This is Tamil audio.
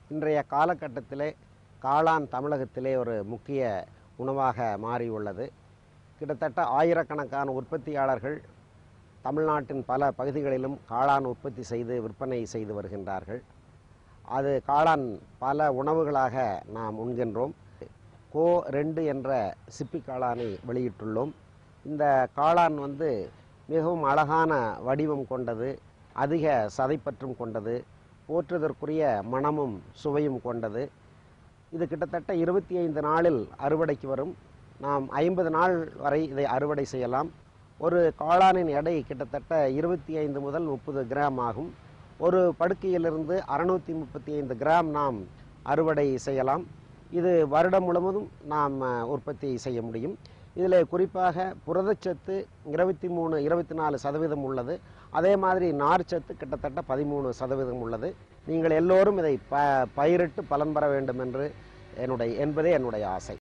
இன்றைய காலகட்டத்திலே காளான் தமிழகத்திலே ஒரு முக்கிய உணவாக மாறியுள்ளது கிட்டத்தட்ட ஆயிரக்கணக்கான உற்பத்தியாளர்கள் தமிழ்நாட்டின் பல பகுதிகளிலும் காளான் உற்பத்தி செய்து விற்பனை செய்து வருகின்றார்கள் அது காளான் பல உணவுகளாக நாம் உண்கின்றோம் கோ ரெண்டு என்ற சிப்பி காளானை வெளியிட்டுள்ளோம் இந்த காளான் வந்து மிகவும் அழகான வடிவம் கொண்டது அதிக சதைப்பற்றும் கொண்டது போற்றுதற்குரிய மணமும் சுவையும் கொண்டது இது கிட்டத்தட்ட இருபத்தி ஐந்து நாளில் அறுவடைக்கு வரும் நாம் ஐம்பது நாள் வரை இதை அறுவடை செய்யலாம் ஒரு காளானின் எடை கிட்டத்தட்ட இருபத்தி ஐந்து முதல் முப்பது கிராம் ஆகும் ஒரு படுக்கையிலிருந்து அறுநூற்றி முப்பத்தி ஐந்து கிராம் நாம் அறுவடை செய்யலாம் இது வருடம் முழுவதும் நாம் அஹ், உற்பத்தி செய்ய முடியும் இதில் குறிப்பாக புரதச்சத்து இருபத்தி மூணு இருபத்தி நாலு சதவீதம் உள்ளது அதே மாதிரி நார்ச்சத்து கிட்டத்தட்ட பதிமூணு சதவீதம் உள்ளது நீங்கள் எல்லோரும் இதை ப பயிரிட்டு பலன் பெற வேண்டும் என்று என்னுடைய என்பதே என்னுடைய ஆசை